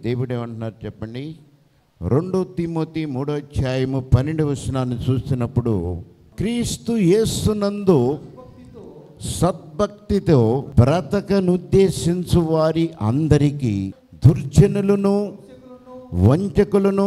దేవుడు ఏమంటున్నారు చెప్పండి రెండో తిమోతి మూడో అధ్యాయము పన్నెండు వచనాన్ని చూసినప్పుడు క్రీస్తు యేసునందు సద్భక్తితో బ్రతకనుద్దేశించు వారి అందరికీ దుర్జనులను వంచకులను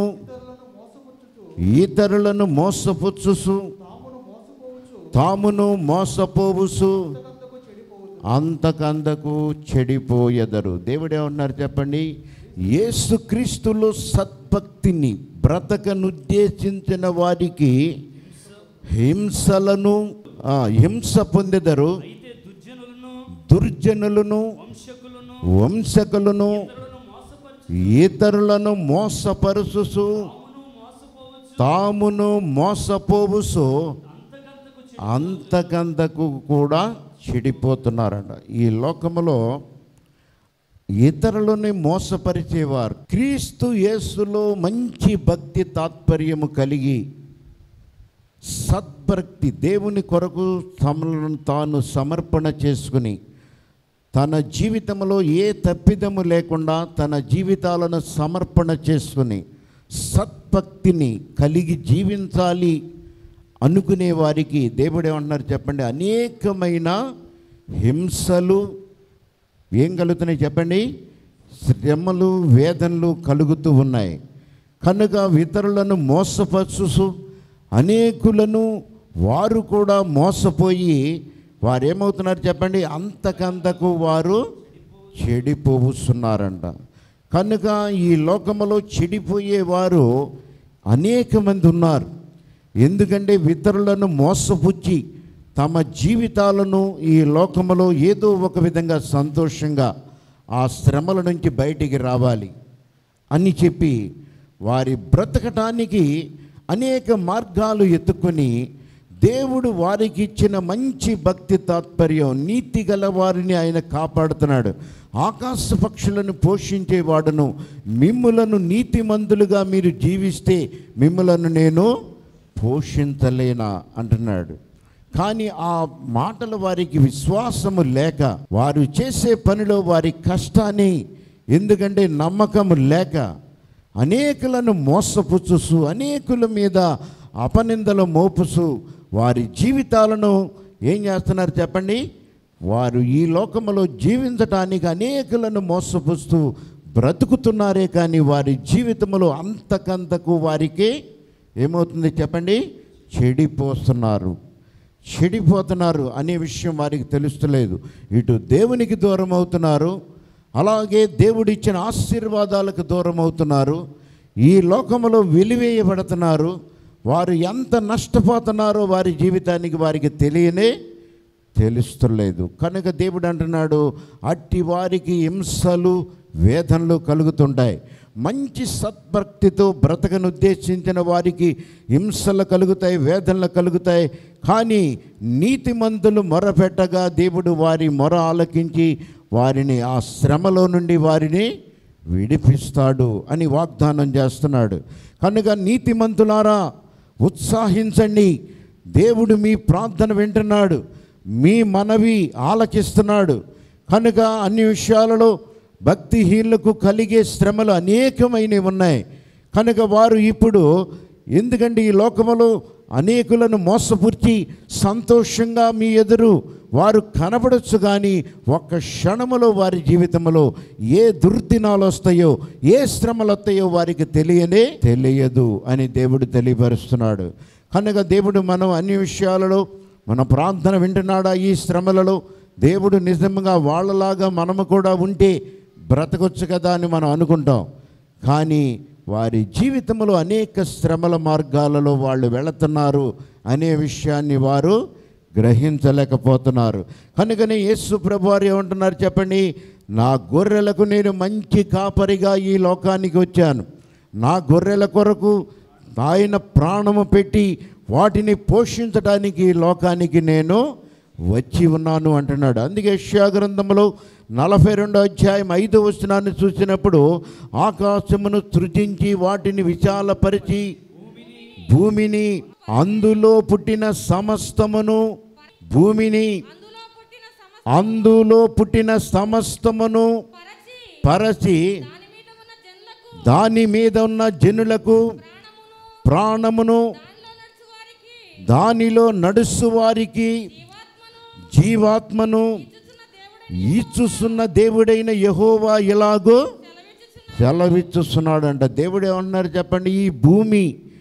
ఇతరులను మోసపుచ్చుసు తామును మోసపోవుసు అంతకందకు చెడిపోయెదరు దేవుడే ఉన్నారు చెప్పండి యేసుక్రీస్తులో సద్భక్తిని బ్రతకనుద్దేశించిన వారికి హింసలను ఆ, హింస పొందెదరు అయితే దుర్జనులను దుర్జనులను వంశకులను వంశకులను ఇతరులను మోసపరచు ఇతరులను మోసపరుచుసు తామును మోసపోవచ్చు తామును మోసపోవుసు అంతకంతకు అంతకంతకు కూడా చెడిపోతున్నారంట ఈ లోకములో ఇతరులని మోసపరిచేవారు క్రీస్తు యేసులో మంచి భక్తి తాత్పర్యము కలిగి సద్భక్తి దేవుని కొరకు తమను తాను సమర్పణ చేసుకుని తన జీవితంలో ఏ తప్పిదము లేకుండా తన జీవితాలను సమర్పణ చేసుకుని సద్భక్తిని కలిగి జీవించాలి అనుకునే వారికి దేవుడు ఏమన్నారు చెప్పండి అనేకమైన హింసలు ఏం కలుగుతున్నాయి చెప్పండి శ్రమలు వేదనలు కలుగుతూ ఉన్నాయి కనుక ఇతరులను మోసపరుచు అనేకులను వారు కూడా మోసపోయి వారు ఏమవుతున్నారు చెప్పండి అంతకంతకు వారు చెడిపోతున్నారంట కనుక ఈ లోకములో చెడిపోయేవారు అనేక మంది ఉన్నారు ఎందుకంటే ఇతరులను మోసపుచ్చి తమ జీవితాలను ఈ లోకములో ఏదో ఒక విధంగా సంతోషంగా ఆ శ్రమల నుంచి బయటికి రావాలి అని చెప్పి వారి బ్రతకటానికి అనేక మార్గాలు ఎత్తుకొని దేవుడు వారికి ఇచ్చిన మంచి భక్తి తాత్పర్యం నీతి గల వారిని ఆయన కాపాడుతున్నాడు ఆకాశ పక్షులను పోషించేవాడును మిమ్ములను నీతిమంతులుగా మీరు జీవిస్తే మిమ్ములను నేను పోషించలేనా అంటున్నాడు కానీ ఆ మాటలు వారికి విశ్వాసము లేక వారు చేసే పనిలో వారి కష్టాన్ని ఎందుకంటే నమ్మకము లేక అనేకులను మోసపుచ్చుసు అనేకుల మీద అపనిందలు మోపుసు వారి జీవితాలను ఏం చేస్తున్నారు చెప్పండి వారు ఈ లోకములో జీవించటానికి అనేకులను మోసపుస్తూ బ్రతుకుతున్నారే కానీ వారి జీవితంలో అంతకంతకు వారికి ఏమవుతుంది చెప్పండి చెడిపోతున్నారు చెడిపోతున్నారు అనే విషయం వారికి తెలుస్తలేదు ఇటు దేవునికి దూరం అవుతున్నారు అలాగే దేవుడిచ్చిన ఆశీర్వాదాలకు దూరం అవుతున్నారు ఈ లోకములో వెలివేయబడుతున్నారు వారు ఎంత నష్టపోతున్నారో వారి జీవితానికి వారికి తెలియనే తెలుస్తలేదు కనుక దేవుడు అంటున్నాడు అట్టి వారికి హింసలు వేదనలు కలుగుతుంటాయి మంచి సద్భక్తితో బ్రతకను ఉద్దేశించిన వారికి హింసలు కలుగుతాయి వేదనలు కలుగుతాయి కానీ నీతిమంతులు మొరపెట్టగా దేవుడు వారి మొర ఆలకించి వారిని ఆ శ్రమలో నుండి వారిని విడిపిస్తాడు అని వాగ్దానం చేస్తున్నాడు కనుక నీతిమంతులారా ఉత్సాహించండి దేవుడు మీ ప్రార్థన వింటున్నాడు మీ మనవి ఆలకిస్తున్నాడు కనుక అన్ని విషయాలలో భక్తిహీనులకు కలిగే శ్రమలు అనేకమైనవి ఉన్నాయి కనుక వారు ఇప్పుడు ఎందుకంటే ఈ లోకములో అనేకులను మోసపుర్చి సంతోషంగా మీ ఎదురు వారు కనబడచ్చు కానీ ఒక్క క్షణములో వారి జీవితంలో ఏ దుర్దినాలు వస్తాయో ఏ శ్రమలు వస్తాయో వారికి తెలియనే తెలియదు అని దేవుడు తెలియపరుస్తున్నాడు కనుక దేవుడు మనం అన్ని విషయాలలో మన ప్రార్థన వింటున్నాడా ఈ శ్రమలలో దేవుడు నిజంగా వాళ్ళలాగా మనము కూడా ఉంటే బ్రతకొచ్చు కదా అని మనం అనుకుంటాం కానీ వారి జీవితంలో అనేక శ్రమల మార్గాలలో వాళ్ళు వెళుతున్నారు అనే విషయాన్ని వారు గ్రహించలేకపోతున్నారు కనుకనే యేసు ప్రభు వారు ఏమంటున్నారు చెప్పండి నా గొర్రెలకు నేను మంచి కాపరిగా ఈ లోకానికి వచ్చాను నా గొర్రెల కొరకు ఆయన ప్రాణము పెట్టి వాటిని పోషించడానికి ఈ లోకానికి నేను వచ్చి ఉన్నాను అంటున్నాడు అందుకే యెషయా గ్రంథంలో నలభై రెండో అధ్యాయం ఐదో వచనాన్ని చూసినప్పుడు ఆకాశమును సృజించి వాటిని విశాలపరిచి భూమిని అందులో పుట్టిన సమస్తమును భూమిని అందులో పుట్టిన అందులో పుట్టిన సమస్త సమస్తమును పరచి పరచి దాని మీద ఉన్న జనుల దాని మీద ఉన్న జనులకు ప్రాణమును దానిలో నడుచు వారికి దానిలో నడుసు వారికి జీవాత్మను జీవాత్మను ఇచ్చుచున్న దేవుడై ఈచుస్తున్న దేవుడైన యహోవా ఎలాగో సెలవిచ్చుచున్న సెలవిచ్చుస్తున్నాడంట దేవుడు ఏమన్నారు చెప్పండి ఈ భూమి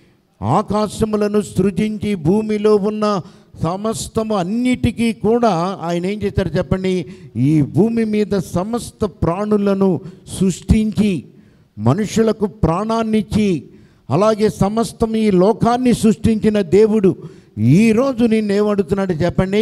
ఆకాశములను సృజించి భూమిలో ఉన్న సమస్తము అన్నిటికీ కూడా ఆయన ఏం చేశారు చెప్పండి ఈ భూమి మీద సమస్త ప్రాణులను సృష్టించి మనుషులకు ప్రాణాన్నిచ్చి అలాగే సమస్తం ఈ లోకాన్ని సృష్టించిన దేవుడు ఈరోజు నిన్నేమడుతున్నాడు చెప్పండి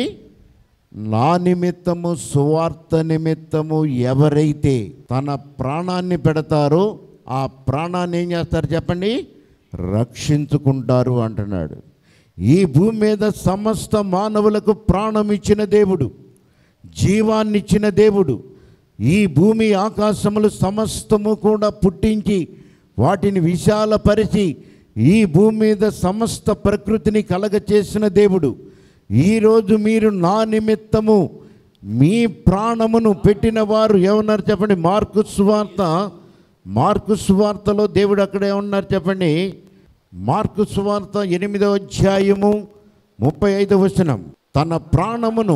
నా నిమిత్తము సువార్త నిమిత్తము ఎవరైతే తన ప్రాణాన్ని పెడతారో ఆ ప్రాణాన్ని ఏం చేస్తారు చెప్పండి రక్షించుకుంటారు అంటున్నాడు ఈ భూమి మీద సమస్త మానవులకు ప్రాణం ఇచ్చిన దేవుడు జీవాన్ని ఇచ్చిన దేవుడు ఈ భూమి ఆకాశములు సమస్తము కూడా పుట్టించి వాటిని విశాలపరిచి ఈ భూమి మీద సమస్త ప్రకృతిని కలగచేసిన దేవుడు ఈరోజు మీరు నా నిమిత్తము మీ ప్రాణమును పెట్టిన వారు ఏమన్నారు చెప్పండి మార్కు సువార్త మార్కు సువార్తలో దేవుడు అక్కడ ఏమన్నారు చెప్పండి మార్కు సువార్త ఎనిమిదవ అధ్యాయము ముప్పై ఐదవ వచనం తన ప్రాణమును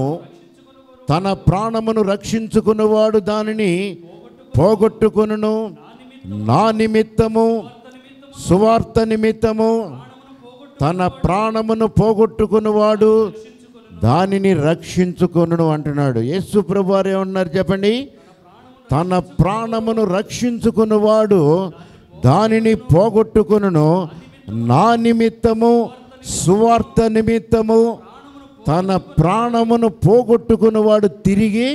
తన ప్రాణమును రక్షించుకున్నవాడు దానిని పోగొట్టుకొనును నా నిమిత్తము సువార్త నిమిత్తము తన ప్రాణమును పోగొట్టుకున్నవాడు దానిని రక్షించుకొనును అంటున్నాడు యేసు ప్రభు వారు ఏమన్నారు చెప్పండి తన ప్రాణమును రక్షించుకున్నవాడు దానిని పోగొట్టుకొనును నా నిమిత్తము సువార్త నిమిత్తము తన ప్రాణమును పోగొట్టుకున్నవాడు తిరిగి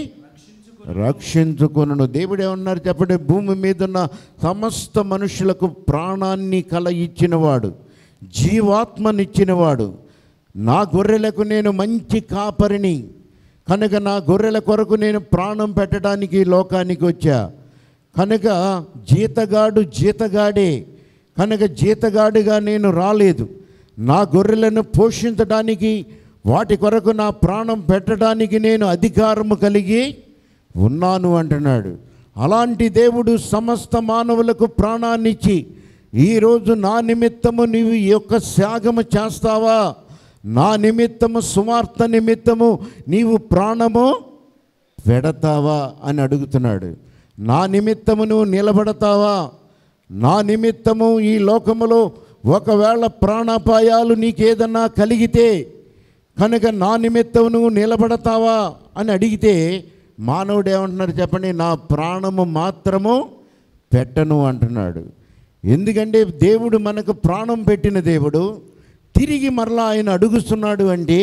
రక్షించుకొనును దేవుడు ఏమన్నారు చెప్పండి భూమి మీద ఉన్న సమస్త మనుషులకు ప్రాణాన్ని కల ఇచ్చినవాడు జీవాత్మనిచ్చినవాడు నా గొర్రెలకు నేను మంచి కాపరిని కనుక నా గొర్రెల కొరకు నేను ప్రాణం పెట్టడానికి ఈ లోకానికి వచ్చా కనుక జీతగాడు జీతగాడే కనుక జీతగాడిగా నేను రాలేదు నా గొర్రెలను పోషించడానికి వాటి కొరకు నా ప్రాణం పెట్టడానికి నేను అధికారము కలిగి ఉన్నాను అంటున్నాడు అలాంటి దేవుడు సమస్త మానవులకు ప్రాణాన్నిచ్చి ఈరోజు నా నిమిత్తము నీవు ఈ యొక్క త్యాగము చేస్తావా నా నిమిత్తము సువార్త నిమిత్తము నీవు ప్రాణము పెడతావా అని అడుగుతున్నాడు నా నిమిత్తము నువ్వు నిలబడతావా నా నిమిత్తము ఈ లోకములో ఒకవేళ ప్రాణాపాయాలు నీకేదన్నా కలిగితే కనుక నా నిమిత్తం నువ్వు నిలబడతావా అని అడిగితే మానవుడు ఏమంటున్నాడు చెప్పండి నా ప్రాణము మాత్రము పెట్టను అంటున్నాడు ఎందుకంటే దేవుడు మనకు ప్రాణం పెట్టిన దేవుడు తిరిగి మరలా ఆయన అడుగుతున్నాడు అంటే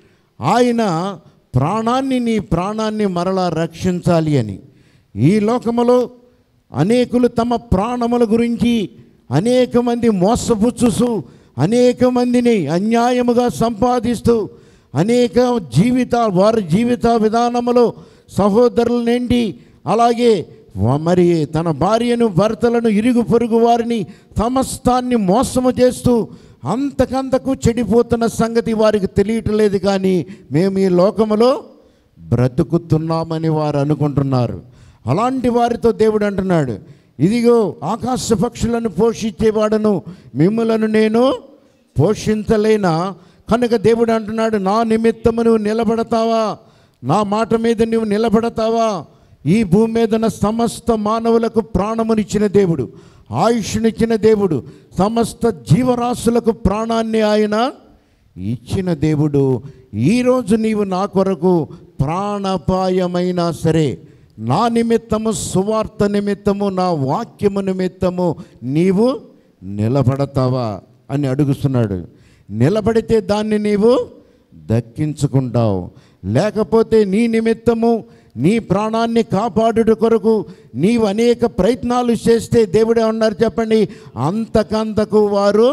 ఆయన ప్రాణాన్ని నీ ప్రాణాన్ని మరలా రక్షించాలి అని ఈ లోకములో అనేకులు తమ ప్రాణముల గురించి అనేక మంది మోసపుచ్చుసు అనేక మందిని అన్యాయముగా సంపాదిస్తూ అనేక జీవిత వారి జీవిత విధానములో సహోదరులనేంటి అలాగే వ- మరి తన భార్యను భర్తలను ఇరుగు పొరుగు వారిని సమస్తాన్ని మోసము చేస్తూ అంతకంతకు చెడిపోతున్న సంగతి వారికి తెలియట్లేదు కానీ మేము ఈ లోకములో బ్రతుకుతున్నామని వారు అనుకుంటున్నారు అలాంటి వారితో దేవుడు అంటున్నాడు ఇదిగో ఆకాశ పక్షులను పోషించేవాడను మిమ్మలను నేను పోషించలేనా కనుక దేవుడు అంటున్నాడు నా నిమిత్తము నువ్వు నిలబడతావా నా మాట మీద నువ్వు నిలబడతావా ఈ భూమి మీద ఉన్న సమస్త మానవులకు ప్రాణమునిచ్చిన దేవుడు ఆయుష్నిచ్చిన దేవుడు సమస్త జీవరాశులకు ప్రాణాన్ని ఆయన ఇచ్చిన దేవుడు ఈరోజు నీవు నా కొరకు ప్రాణాపాయమైనా సరే నా నిమిత్తము సువార్త నిమిత్తము నా వాక్యము నిమిత్తము నీవు నిలబడతావా అని అడుగుతున్నాడు నిలబడితే దాన్ని నీవు దక్కించుకుంటావు లేకపోతే నీ నిమిత్తము నీ ప్రాణాన్ని కాపాడుట కొరకు నీవు అనేక ప్రయత్నాలు చేస్తే దేవుడే ఉన్నారు చెప్పండి అంతకంతకు వారు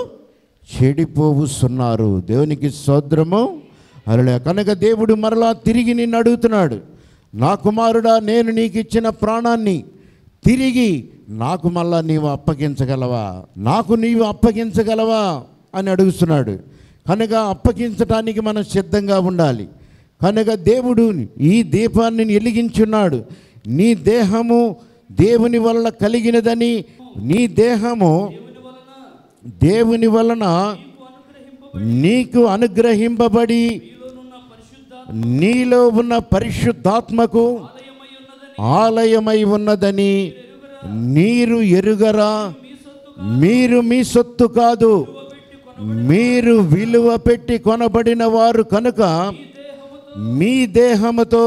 చెడిపోవుస్తున్నారు దేవునికి సోద్రము అలా కనుక దేవుడు మరలా తిరిగి నిన్ను అడుగుతున్నాడు నా కుమారుడా నేను నీకు ఇచ్చిన ప్రాణాన్ని తిరిగి నాకు మళ్ళా నీవు అప్పగించగలవా నాకు నీవు అప్పగించగలవా అని అడుగుతున్నాడు కనుక అప్పగించటానికి మనం సిద్ధంగా ఉండాలి కనుక దేవుడు ఈ దీపాన్ని వెలిగించున్నాడు నీ దేహము దేవుని వల్ల కలిగినదని నీ దేహము దేవుని వలన దేవుని వలన నీకు అనుగ్రహింపబడి నీకు అనుగ్రహింపబడి మీలోనున్న పరిశుద్ధ నీలో ఉన్న పరిశుద్ధాత్మకు ఆలయమై ఉన్నదని ఆలయమై ఉన్నదని నీరు ఎరుగరా మీరు మీ సొత్తు కాదు మీరు విలువ పెట్టి కొనబడిన వారు కనుక మీ దేహముతో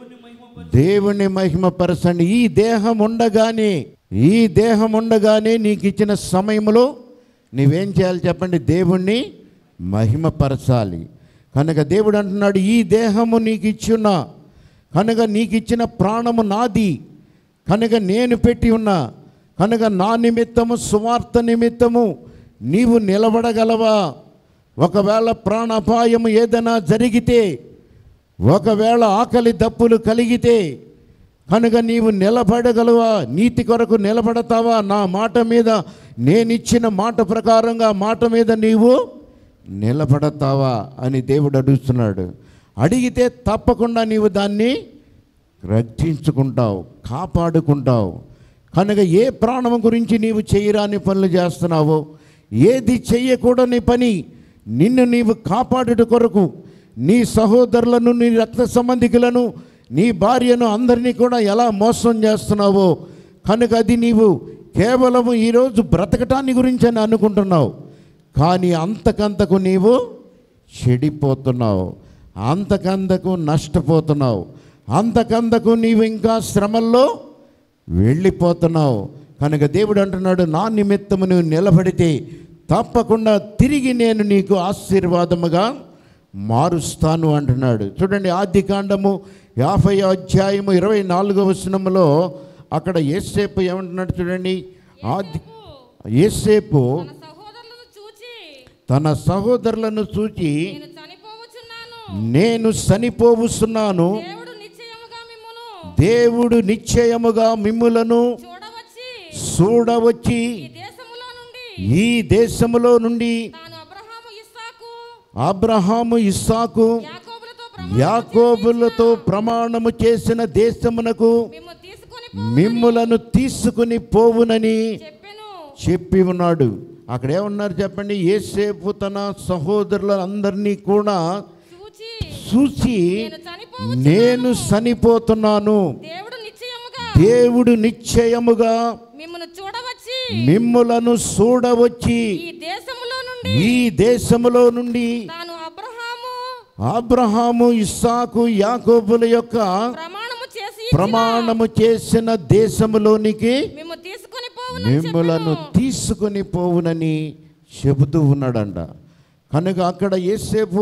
దేవుని మహిమపరచండి ఈ దేహం ఉండగానే ఈ దేహం ఉండగానే నీకు ఇచ్చిన సమయంలో నీవేం చేయాలి చెప్పండి దేవుణ్ణి మహిమపరచాలి కనుక దేవుడు అంటున్నాడు ఈ దేహము నీకు ఇచ్చున్నా కనుక నీకు ఇచ్చిన ప్రాణము నాది కనుక నేను పెట్టి ఉన్నా కనుక నా నిమిత్తము సువార్త నిమిత్తము నీవు నిలబడగలవా ఒకవేళ ప్రాణాపాయము ఏదైనా జరిగితే ఒకవేళ ఆకలి దప్పులు కలిగితే కనుక నీవు నిలబడగలవా నీతి కొరకు నిలబడతావా నా మాట మీద నేనిచ్చిన మాట ప్రకారంగా మాట మీద నీవు నిలబడతావా అని దేవుడు అడుగుతున్నాడు అడిగితే తప్పకుండా నీవు దాన్ని రక్షించుకుంటావు కాపాడుకుంటావు కనుక ఏ ప్రాణం గురించి నీవు చేయరాని పనులు చేస్తున్నావో ఏది చెయ్యకూడని పని నిన్ను నీవు కాపాడుట కొరకు నీ సహోదరులను నీ రక్త సంబంధికులను నీ భార్యను అందరినీ కూడా ఎలా మోసం చేస్తున్నావో కనుక అది నీవు కేవలము ఈరోజు బ్రతకటాన్ని గురించి అని అనుకుంటున్నావు కానీ అంతకంతకు నీవు చెడిపోతున్నావు అంతకంతకు నష్టపోతున్నావు అంతకంతకు నీవు ఇంకా శ్రమల్లో వెళ్ళిపోతున్నావు కనుక దేవుడు అంటున్నాడు నా నిమిత్తము నువ్వు నిలబడితే తప్పకుండా తిరిగి నేను నీకు ఆశీర్వాదముగా మారుస్తాను అంటున్నాడు చూడండి ఆది కాండము యాభై అధ్యాయము ఇరవై నాలుగవ వచనములో అక్కడ ఏసేపు ఏమంటున్నాడు చూడండి ఆది ఏసేపు తన సహోదరులను చూచి తన సహోదరులను చూచి నేను చనిపోవచ్చున్నాను నేను చనిపోవుస్తున్నాను దేవుడు నిశ్చయముగా మిమ్మును దేవుడు నిశ్చయముగా మిమ్ములను చూడవచ్చి చూడవచ్చి ఈ దేశములో నుండి ఈ దేశములో నుండి తాను అబ్రహాము ఇస్సాకు అబ్రహాము ఇస్సాకు యాకోబులతో యాకోబులతో ప్రమాణము చేసిన దేశమునకు మిమ్ము తీసుకొని మిమ్ములను తీసుకుని పోవునని చెప్పెను చెప్పి ఉన్నాడు అక్కడ ఏమన్నారు చెప్పండి ఏసేపు తన సహోదరులందరినీ కూడా చూచి చూసి నేను చనిపోవచ్చు నేను చనిపోతున్నాను దేవుడు నిశ్చయముగా దేవుడు నిశ్చయముగా మిమ్మల్ని చూడవచ్చి మిమ్ములను చూడవచ్చి ఈ దేశములో నుండి ఈ దేశములో నుండి తాను అబ్రహాము అబ్రహాము ఇస్సాకు యాకోబుల యొక్క ప్రమాణము చేసి ప్రమాణము చేసిన దేశములోనికి మేము తీసుకొని పోవును మిమ్ములను తీసుకుని పోవునని చెబుతూ ఉన్నాడంట కనుక అక్కడ ఏసేపు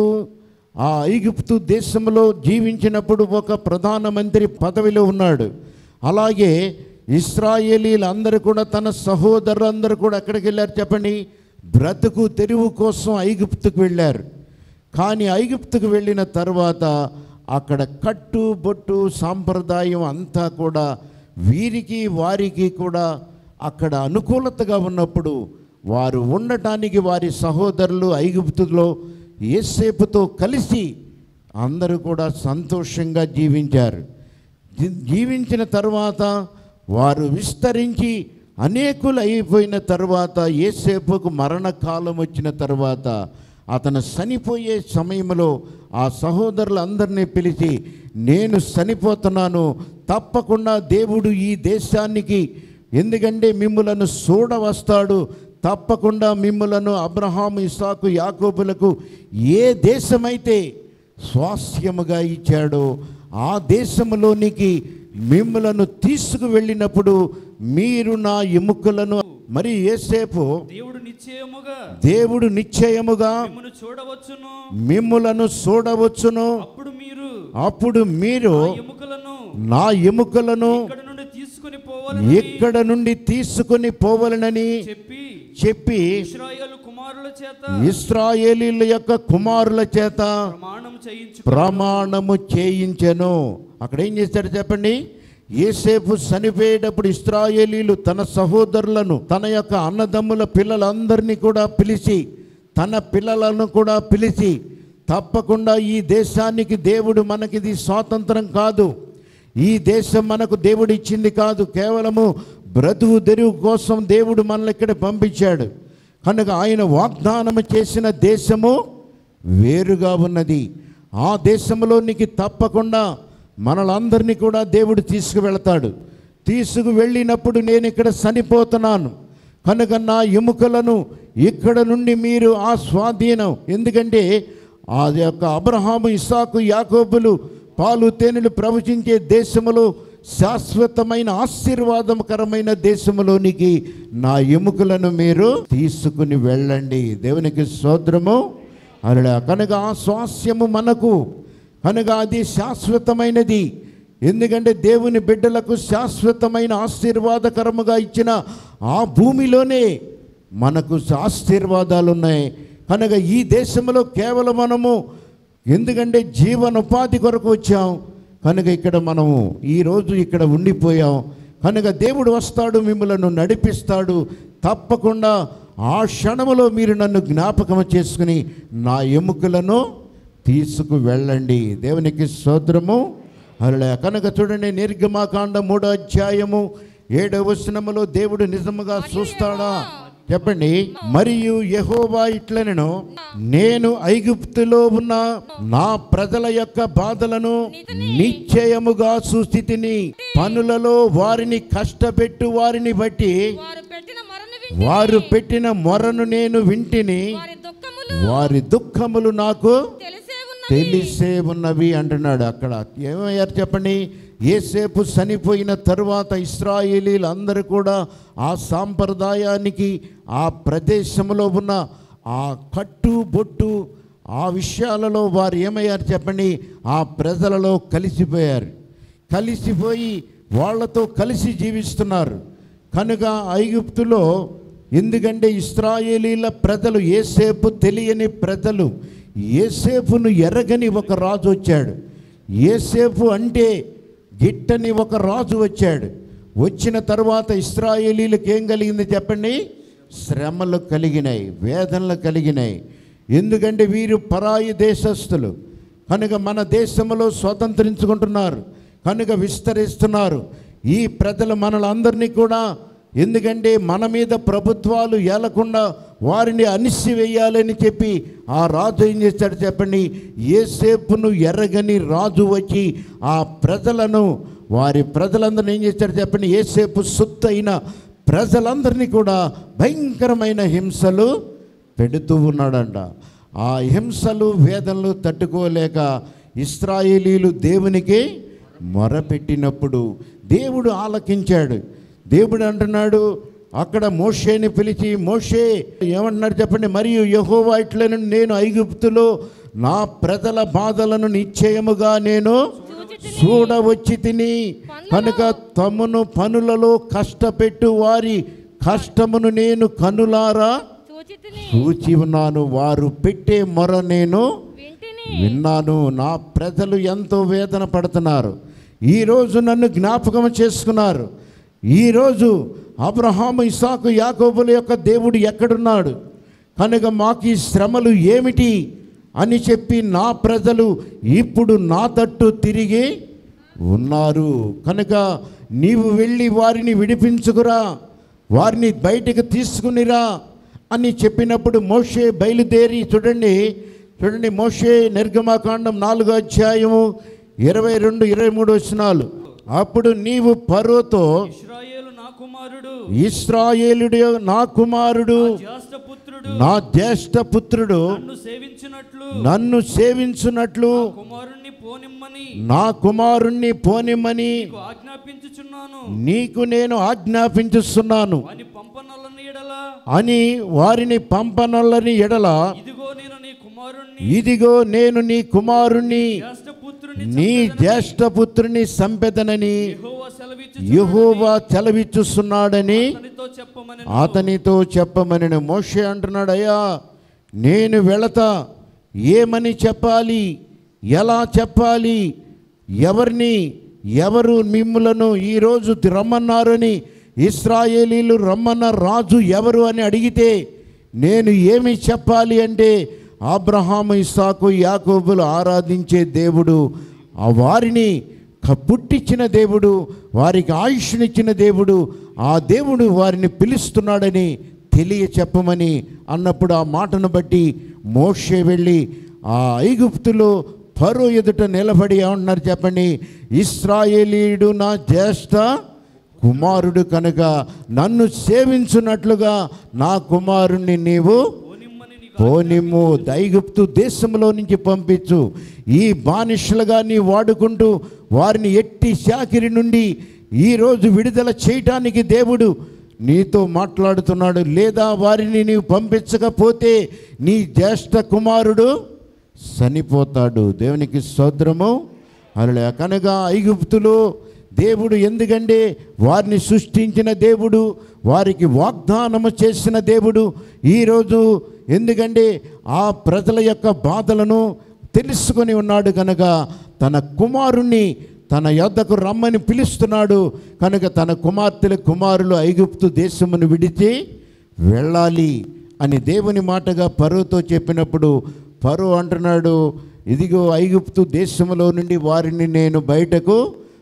ఆ ఐగుప్తు దేశంలో జీవించినప్పుడు ఒక ప్రధానమంత్రి పదవిలో ఉన్నాడు అలాగే ఇస్రాయేలీలందరూ కూడా తన సహోదరులందరూ కూడా ఎక్కడికి వెళ్ళారు చెప్పండి బ్రతుకు తెరువు కోసం ఐగుప్తుకు వెళ్ళారు కానీ ఐగుప్తుకు వెళ్ళిన తర్వాత అక్కడ కట్టు బొట్టు సాంప్రదాయం అంతా కూడా వీరికి వారికి కూడా అక్కడ అనుకూలతగా ఉన్నప్పుడు వారు ఉండటానికి వారి సహోదరులు ఐగుప్తులో ఏసేపుతో కలిసి అందరూ కూడా సంతోషంగా జీవించారు జీ- జీవించిన తర్వాత వారు విస్తరించి అనేకులు అయిపోయిన తర్వాత ఏసేపుకు మరణకాలం వచ్చిన తర్వాత అతను చనిపోయే సమయంలో ఆ సహోదరులందరినీ పిలిచి నేను చనిపోతున్నాను తప్పకుండా దేవుడు ఈ దేశానికి ఎందుకంటే మిమ్ములను చూడవస్తాడు తప్పకుండా మిమ్ములను అబ్రహాము ఇసాకు యాకోబులకు ఏ దేశమైతే స్వాస్థ్యముగా ఇచ్చాడో ఆ దేశములోనికి మిమ్మలను తీసుకు వెళ్ళినప్పుడు మీరు నా ఎముకలను మరి ఏసేపు దేవుడు నిశ్చయముగా దేవుడు నిశ్చయముగా మిమ్మల్ని చూడవచ్చును మిమ్ములను చూడవచ్చును అప్పుడు మీరు అప్పుడు మీరు ఆ ఎముకలను నా ఎముకలను ఇక్కడ నుండి తీసుకుని పోవాలని ఇక్కడ నుండి తీసుకుని పోవలనని చెప్పి చెప్పి ఇస్రాయేలు కుమారుల చేత ఇస్రాయేలీల యొక్క కుమారుల చేత ప్రమాణం చేయించు ప్రమాణము చేయించెను అక్కడ ఏం చేశాడు చెప్పండి ఏసేపు చనిపోయేటప్పుడు ఇస్రాయేలీలు తన సహోదరులను తన యొక్క అన్నదమ్ముల పిల్లలందరినీ కూడా పిలిచి తన పిల్లలను కూడా పిలిచి తప్పకుండా ఈ దేశానికి దేవుడు మనకిది స్వాతంత్రం కాదు ఈ దేశం మనకు దేవుడు ఇచ్చింది కాదు కేవలము బ్రతుకు తెరువు కోసం దేవుడు మనల్ని ఇక్కడ పంపించాడు కనుక ఆయన వాగ్దానం చేసిన దేశము వేరుగా ఉన్నది ఆ దేశంలోనికి తప్పకుండా మనలందరినీ కూడా దేవుడు తీసుకువెళతాడు తీసుకు వెళ్ళినప్పుడు నేను ఇక్కడ చనిపోతున్నాను కనుక నా ఎముకలను ఇక్కడ నుండి మీరు ఆ స్వాధీనం ఎందుకంటే ఆ యొక్క అబ్రహాము ఇసాకు యాకోబులు పాలు తేనెలు ప్రవచించే దేశములో శాశ్వతమైన ఆశీర్వాదకరమైన దేశములోనికి నా ఎముకలను మీరు తీసుకుని వెళ్ళండి దేవునికి సోద్రము అలా కనుక ఆ స్వాస్యము మనకు కనుక అది శాశ్వతమైనది ఎందుకంటే దేవుని బిడ్డలకు శాశ్వతమైన ఆశీర్వాదకరముగా ఇచ్చిన ఆ భూమిలోనే మనకు ఆశీర్వాదాలు ఉన్నాయి కనుక ఈ దేశంలో కేవలం మనము ఎందుకంటే జీవనోపాధి కొరకు వచ్చాం కనుక ఇక్కడ మనము ఈరోజు ఇక్కడ ఉండిపోయాం కనుక దేవుడు వస్తాడు మిమ్మలను నడిపిస్తాడు తప్పకుండా ఆ క్షణములో మీరు నన్ను జ్ఞాపకం చేసుకుని నా ఎముకలను తీసుకు వెళ్ళండి దేవునికి స్తోత్రము అలా కనుక చూడండి నిర్గమాకాండ మూడో అధ్యాయము ఏడవ వచనములో దేవుడు నిజముగా చూస్తాడా చెప్పండి మరియు యెహోవా ఇట్లనెను నేను ఐగుప్తులో ఉన్న నా ప్రజల యొక్క బాధలను నిశ్చయముగా సుస్థితిని పనులలో వారిని కష్టపెట్టు వారిని బట్టి వారు పెట్టిన మరణ వింటి వారు పెట్టిన మొరను నేను వింటిని వారి దుఃఖములు వారి దుఃఖములు నాకు తెలిసే ఉన్నవి తెలిసే ఉన్నవి అంటున్నాడు అక్కడ ఏమయ్యారు చెప్పండి ఏసేపు చనిపోయిన తరువాత ఇస్రాయేలీలు అందరూ కూడా ఆ సాంప్రదాయానికి ఆ ప్రదేశంలో ఉన్న ఆ కట్టు బొట్టు ఆ విషయాలలో వారు ఏమయ్యారు చెప్పండి ఆ ప్రజలలో కలిసిపోయారు కలిసిపోయి వాళ్ళతో కలిసి జీవిస్తున్నారు కనుక ఐగుప్తులో ఎందుకంటే ఇస్రాయేలీల ప్రజలు ఏసేపు తెలియని ప్రజలు ఏసేపును ఎరగని ఒక రాజు వచ్చాడు ఏసేపు అంటే గిట్టని ఒక రాజు వచ్చాడు వచ్చిన తర్వాత ఇస్రాయేలీలకు ఏం కలిగింది చెప్పండి శ్రమలు కలిగినాయి వేదనలు కలిగినాయి ఎందుకంటే వీరు పరాయి దేశస్థులు కనుక మన దేశంలో స్వతంత్రించుకుంటున్నారు కనుక విస్తరిస్తున్నారు ఈ ప్రజలు మనలందరినీ కూడా ఎందుకంటే మన మీద ప్రభుత్వాలు ఏలకుండా వారిని అనిసివేయాలని చెప్పి ఆ రాజు ఏం చేస్తాడు చెప్పండి ఏసేపును ఎర్రగని రాజు వచ్చి ఆ ప్రజలను వారి ప్రజలందరిని ఏం చేస్తాడు చెప్పండి ఏసేపు సుత్తు అయిన ప్రజలందరినీ కూడా భయంకరమైన హింసలు పెడుతూ ఉన్నాడంట ఆ హింసలు వేదనలు తట్టుకోలేక ఇస్రాయేలీలు దేవునికి మొరపెట్టినప్పుడు దేవుడు ఆలకించాడు దేవుడు అంటున్నాడు అక్కడ మోషేని పిలిచి మోషే ఏమంటున్నాడు చెప్పండి మరియు యహోవా ఇట్లను నేను ఐగుప్తులో నా ప్రజల బాధలను నిశ్చయముగా నేను చూడవచ్చి తిని కనుక తమను పనులలో కష్టపెట్టు వారి కష్టమును నేను కనులారా సూచితిని చూచి ఉన్నాను వారు పెట్టే మొర నేను వింటిని విన్నాను నా ప్రజలు ఎంతో వేదన పడుతున్నారు ఈరోజు నన్ను జ్ఞాపకం చేసుకున్నారు ఈరోజు అబ్రహాము ఇసాకు యాకోబుల యొక్క దేవుడు ఎక్కడున్నాడు కనుక మాకు ఈ శ్రమలు ఏమిటి అని చెప్పి నా ప్రజలు ఇప్పుడు నా తట్టు తిరిగి ఉన్నారు కనుక నీవు వెళ్ళి వారిని విడిపించుకురా వారిని బయటకు తీసుకునిరా అని చెప్పినప్పుడు మోషే బయలుదేరి చూడండి చూడండి మోషే నిర్గమాకాండం నాలుగో అధ్యాయము ఇరవై రెండు ఇరవై మూడు వచనాలు అప్పుడు నీవు పరోతో ఇస్రాయేలు నా కుమారుడు ఇస్రాయేలుడు నా కుమారుడు జ్యేష్ఠ పుత్రుడు నా జ్యేష్ఠ పుత్రుడు నన్ను సేవించినట్లు నన్ను సేవించున్నట్లు కుమారుణ్ణి పోనిమ్మని నా కుమారుణ్ణి పోనిమ్మని నీకు ఆజ్ఞాపించుచున్నాను నీకు నేను ఆజ్ఞాపించుస్తున్నాను అని పంపనల్లని ఎడల అని వారిని పంపనల్లని ఎడల ఇదిగో నేను నీ కుమారుణ్ణి ఇదిగో నేను నీ కుమారుణ్ణి జ్యేష్ఠ పుత్రుని నీ జ్యేష్ఠ పుత్రుని సంపెదనని యెహోవా సెలవిచ్చు యహోవా చెలవిచ్చుస్తున్నాడని అతనితో చెప్పమని అతనితో చెప్పమని మోషే అంటున్నాడు అయ్యా నేను వెళతా ఏమని చెప్పాలి ఎలా చెప్పాలి ఎవరిని ఎవరు మిమ్ములను ఈరోజు రమ్మన్నారని ఇస్రాయేలీలు రమ్మన్న రాజు ఎవరు అని అడిగితే నేను ఏమి చెప్పాలి అంటే అబ్రహాము ఇస్సాకు యాకోబులు ఆరాధించే దేవుడు ఆ వారిని క- పుట్టించిన దేవుడు వారికి ఆయుష్నిచ్చిన దేవుడు ఆ దేవుడు వారిని పిలుస్తున్నాడని తెలియ చెప్పమని అన్నప్పుడు ఆ మాటను బట్టి మోషే వెళ్ళి ఆ ఐగుప్తులో ఫరో ఎదుట నిలబడి ఏమంటున్నారు చెప్పండి ఇస్రాయేలీయుడు నా జ్యేష్ఠ కుమారుడు కనుక నన్ను సేవించున్నట్లుగా నా కుమారుణ్ణి నీవు ఓనిమ్మని నీకు పోనిమ్ము దైగుప్తు దేశంలో నుంచి పంపించు ఈ బానిసలుగా నీ వాడుకుంటూ వారిని ఎట్టి శాకిరి నుండి ఈరోజు విడుదల చేయటానికి దేవుడు నీతో మాట్లాడుతున్నాడు లేదా వారిని నీవు పంపించకపోతే నీ జ్యేష్ఠ కుమారుడు చనిపోతాడు దేవునికి స్తోత్రము అలా కనుక ఐగుప్తులో దేవుడు ఎందుకంటే వారిని సృష్టించిన దేవుడు వారికి వాగ్దానము చేసిన దేవుడు ఈరోజు ఎందుకంటే ఆ ప్రజల యొక్క బాధలను తెలుసుకొని ఉన్నాడు కనుక తన కుమారుణ్ణి తన యొద్దకు రమ్మని పిలుస్తున్నాడు కనుక తన కుమార్తెల కుమారులు ఐగుప్తు దేశమును విడిచి వెళ్ళాలి అని దేవుని మాటగా పరువుతో చెప్పినప్పుడు పరు అంటున్నాడు ఇదిగో ఐగుప్తు దేశంలో నుండి వారిని నేను బయటకు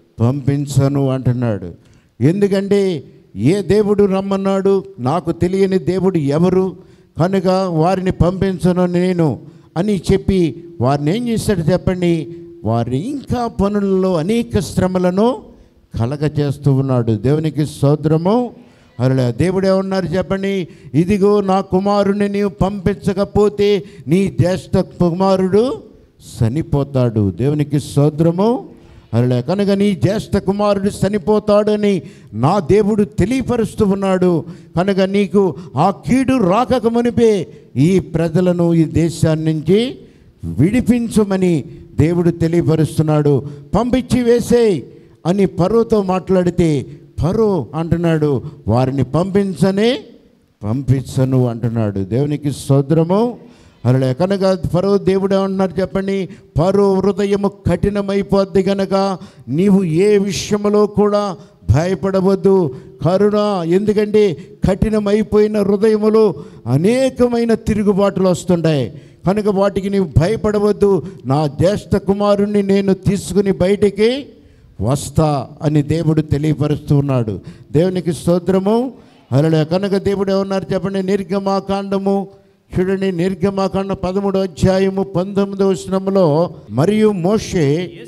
పంపించను అంటున్నాడు ఎందుకంటే ఏ దేవుడు రమ్మన్నాడు నాకు తెలియని దేవుడు ఎవరు కనుక వారిని పంపించను నేను అని చెప్పి వారిని ఏం చేశాడు చెప్పండి వారిని ఇంకా పనులలో అనేక శ్రమలను కలగ చేస్తూ ఉన్నాడు దేవునికి సోదరము అలా దేవుడు ఏమన్నారు చెప్పండి ఇదిగో నా కుమారుని నీవు పంపించకపోతే నీ జ్యేష్ఠ కుమారుడు చనిపోతాడు దేవునికి సోదరము అలా కనుక నీ జ్యేష్ఠ కుమారుడు చనిపోతాడని నా దేవుడు తెలియపరుస్తూ ఉన్నాడు కనుక నీకు ఆ కీడు రాకక మునిపే ఈ ప్రజలను ఈ దేశాన్ని నుంచి విడిపించమని దేవుడు తెలియపరుస్తున్నాడు పంపించి వేసేయ్ అని పరోతో మాట్లాడితే పరో అంటున్నాడు వారిని పంపించనే పంపించను అంటున్నాడు దేవునికి సోదరము అలా కనుక పరో దేవుడు ఏమన్నారు చెప్పండి పరో హృదయము కఠినమైపోద్ది కనుక నీవు ఏ విషయంలో కూడా భయపడవద్దు కరుణ ఎందుకంటే కఠినమైపోయిన హృదయములో అనేకమైన తిరుగుబాటులు వస్తుంటాయి కనుక వాటికి నీవు భయపడవద్దు నా జ్యేష్ఠ కుమారుణ్ణి నేను తీసుకుని బయటికి వస్తా అని దేవుడు తెలియపరుస్తూ ఉన్నాడు దేవునికి స్తోత్రము అలా కనుక దేవుడు ఏమన్నారు చెప్పండి నిర్గమాకాండము చూడండి నిర్గమాకాండ పదమూడు అధ్యాయము పంతొమ్మిదో వచనంలో మరియు మోషే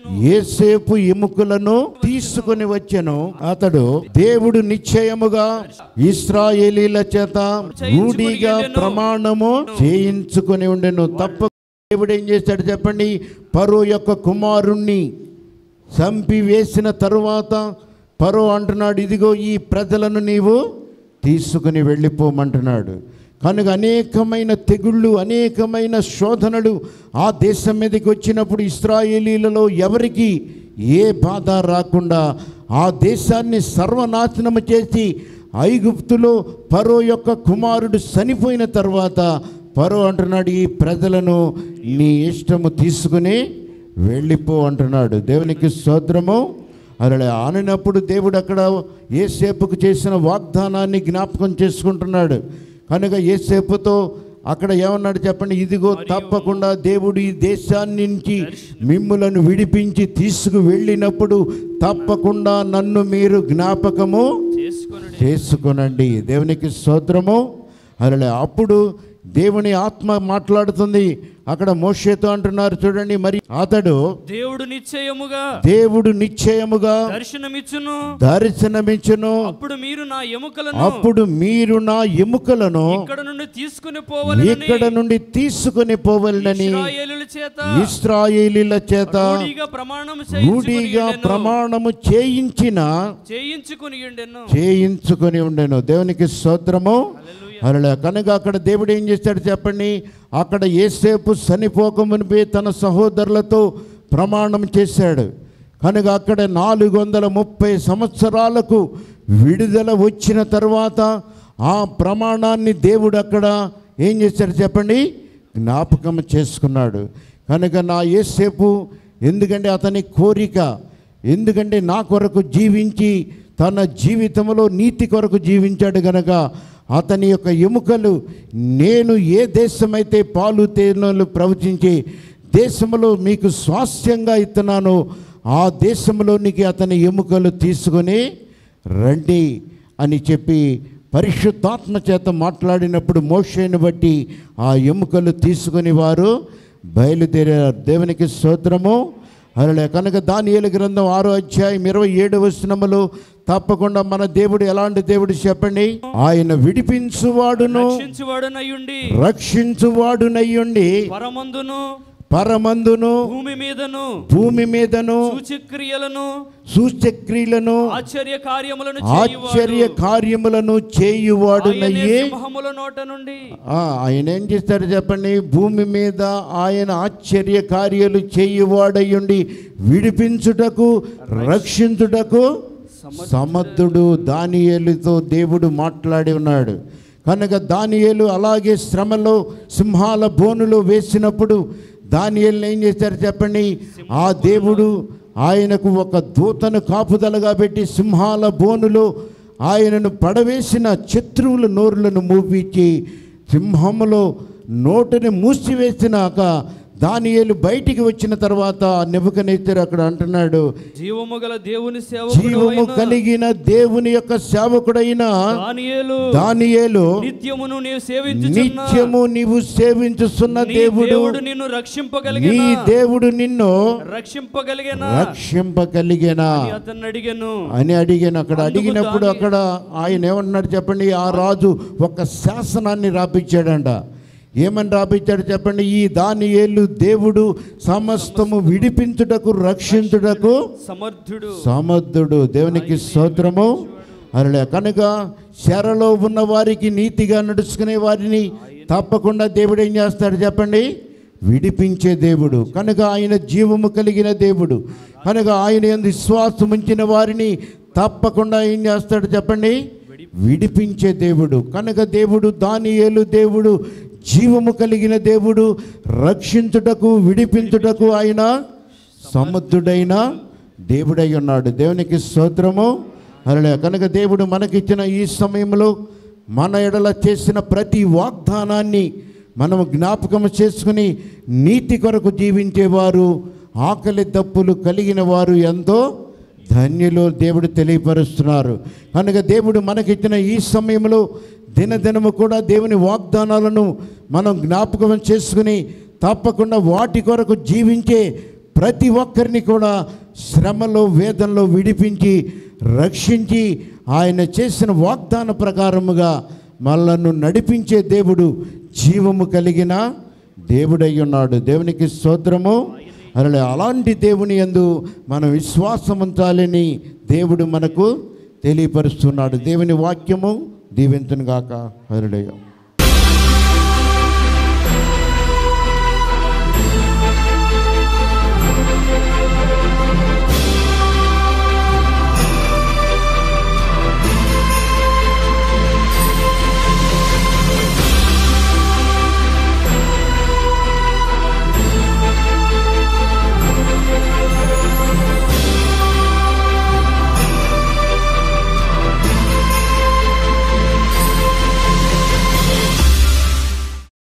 ఏసేపు ఎముకలను తీసుకుని వచ్చెను అతడు దేవుడు నిశ్చయముగా ఇస్రాయేలీల చేత రూఢిగా ప్రమాణము చేయించుకొని ఉండెను తప్ప దేవుడు ఏం చేశాడు చెప్పండి పరో యొక్క కుమారుణ్ణి చంపి వేసిన తరువాత పరో అంటున్నాడు ఇదిగో ఈ ప్రజలను నీవు తీసుకుని వెళ్ళిపోమంటున్నాడు కనుక అనేకమైన తెగుళ్ళు అనేకమైన శోధనలు ఆ దేశం మీదకి వచ్చినప్పుడు ఇస్రాయేలీలలో ఎవరికి ఏ బాధ రాకుండా ఆ దేశాన్ని సర్వనాశనము చేసి ఐగుప్తులో పరో యొక్క కుమారుడు చనిపోయిన తర్వాత పరో అంటున్నాడు ఈ ప్రజలను నీ ఇష్టము తీసుకుని వెళ్ళిపో అంటున్నాడు దేవునికి స్తోత్రము అలా ఆనినప్పుడు దేవుడు అక్కడ ఏసేపుకు చేసిన వాగ్దానాన్ని జ్ఞాపకం చేసుకుంటున్నాడు కనుక ఏసేపుతో అక్కడ ఏమన్నాడు చెప్పండి ఇదిగో తప్పకుండా దేవుడు ఈ దేశాన్ని నుంచి మిమ్ములను విడిపించి తీసుకు వెళ్ళినప్పుడు తప్పకుండా నన్ను మీరు జ్ఞాపకము చేసుకొనుడి చేసుకొనండి దేవునికి స్తోత్రము అలా అప్పుడు దేవుని ఆత్మ మాట్లాడుతుంది అక్కడ మోషేతో అంటున్నారు చూడండి మరి అతడు దేవుడు నిశ్చయముగా దేవుడు నిశ్చయముగా దర్శనమిచ్చును దర్శనమిచ్చును అప్పుడు మీరు నా ఎముకలను అప్పుడు మీరు నా ఎముకలను ఇక్కడ నుండి తీసుకుని పోవాలని ఇక్కడ నుండి తీసుకుని పోవలనని ఇశ్రాయేలుల చేత ఇస్రాయేలీల చేత రూఢిగా ప్రమాణం రూఢిగా ప్రమాణము చేయించిన చేయించుకుని ఉండెను చేయించుకొని ఉండెను దేవునికి స్తోత్రము అలా కనుక అక్కడ దేవుడు ఏం చేశాడు చెప్పండి అక్కడ ఏసేపు చనిపోకమునిపే తన సహోదరులతో ప్రమాణం చేశాడు కనుక అక్కడ నాలుగు వందల ముప్పై సంవత్సరాలకు విడుదల వచ్చిన తర్వాత ఆ ప్రమాణాన్ని దేవుడు అక్కడ ఏం చేశాడు చెప్పండి జ్ఞాపకం చేసుకున్నాడు కనుక నా ఏసేపు ఎందుకంటే అతని కోరిక ఎందుకంటే నా కొరకు జీవించి తన జీవితంలో నీతి కొరకు జీవించాడు గనక అతని యొక్క ఎముకలు నేను ఏ దేశమైతే పాలు తేనెలు ప్రవచించి దేశంలో మీకు స్వాస్థ్యంగా ఇస్తున్నానో ఆ దేశంలోనికి అతని ఎముకలు తీసుకొని రండి అని చెప్పి పరిశుద్ధాత్మ చేత మాట్లాడినప్పుడు మోషేని బట్టి ఆ ఎముకలు తీసుకుని వారు బయలుదేరారు దేవునికి స్తోత్రము అలా కనుక దానియేలు గ్రంథం ఆరో అధ్యాయం ఇరవై ఏడు వచనములు తప్పకుండా మన దేవుడు ఎలాంటి దేవుడు చెప్పండి ఆయన విడిపించువాడును రక్షించువాడునయుండి రక్షించువాడునయ్యుండి పరమందును పరమందును భూమి మీదను భూమి మీదను సూచక్రియలను సూచక్రియలను ఆశ్చర్య కార్యములను ఆశ్చర్య కార్యములను చేయువాడునయ్యే సింహముల నోట నుండి ఆ, ఆయన ఏం చేస్తారు చెప్పండి భూమి మీద ఆయన ఆశ్చర్య కార్యాలు చేయువాడయ్యుండి విడిపించుటకు రక్షించుటకు సమర్థుడు దానియేలుతో దేవుడు మాట్లాడి ఉన్నాడు కనుక దానియేలు అలాగే శ్రమలో సింహాల బోనులో వేసినప్పుడు దానియేలుని ఏం చేశారు చెప్పండి ఆ దేవుడు ఆయనకు ఒక దూతను కాపుదలగా పెట్టి సింహాల బోనులో ఆయనను పడవేసిన శత్రువుల నోరులను మూపించి సింహములో నోటిని మూసివేసినాక దానియేలు బయటికి వచ్చిన తర్వాత నెబుకనెత్తరు అక్కడ అంటున్నాడు జీవము గల దేవుని జీవము సేవకుడు కలిగిన దేవుని యొక్క సేవకుడైన దానియేలు దానియేలు నిత్యమును నీవు సేవించుచున్న నిత్యము నీవు సేవించుతున్న నీ దేవుడు దేవుడు నిన్ను నీ రక్షింపగలిగిన దేవుడు నిన్ను రక్షింపగలిగిన రక్షింపగలిగేనా అని అతన్ని అడిగాను అని అడిగాను అక్కడ అందుకు అడిగినప్పుడు దాని- అక్కడ ఆయన ఏమన్నాడు చెప్పండి ఆ రాజు ఒక శాసనాన్ని రాపించాడంట ఏమని రాపించాడు చెప్పండి ఈ దాని ఏళ్ళు దేవుడు సమస్తము విడిపించుటకు రక్షించుటకు సమర్థుడు సమర్థుడు దేవునికి స్తోత్రము అరలే కనుక శరలో ఉన్న వారికి నీతిగా నడుచుకునే వారిని తప్పకుండా దేవుడు ఏం చేస్తాడు చెప్పండి విడిపించే దేవుడు కనుక ఆయన జీవము కలిగిన దేవుడు కనుక ఆయన ఎందు విశ్వాసం ఉంచిన వారిని తప్పకుండా ఏం చేస్తాడు చెప్పండి విడిపించే దేవుడు కనుక దేవుడు దానియేలు దేవుడు జీవము కలిగిన దేవుడు రక్షించుటకు విడిపించుటకు ఆయన సముద్రుడైన దేవుడై ఉన్నాడు దేవునికి స్తోత్రము అలా కనుక దేవుడు మనకిచ్చిన ఈ సమయంలో మన ఎడల చేసిన ప్రతి వాగ్దానాన్ని మనం జ్ఞాపకం చేసుకుని నీతి కొరకు జీవించేవారు ఆకలి దప్పులు కలిగిన వారు ఎంతో ధన్యులు దేవుడు తెలియపరుస్తున్నారు కనుక దేవుడు మనకిచ్చిన ఈ సమయంలో దినదినము కూడా దేవుని వాగ్దానాలను మనం జ్ఞాపకం చేసుకుని తప్పకుండా వాటి కొరకు జీవించే ప్రతి ఒక్కరిని కూడా శ్రమలో వేదనలో విడిపించి రక్షించి ఆయన చేసిన వాగ్దాన ప్రకారముగా మనలను నడిపించే దేవుడు జీవము కలిగిన దేవుడై ఉన్నాడు దేవునికి స్తోత్రము అలా అలాంటి దేవుని యందు మనం విశ్వాసం ఉంచాలని దేవుడు మనకు తెలియపరుస్తున్నాడు దేవుని వాక్యము దీవించును గాక హరుడయ్య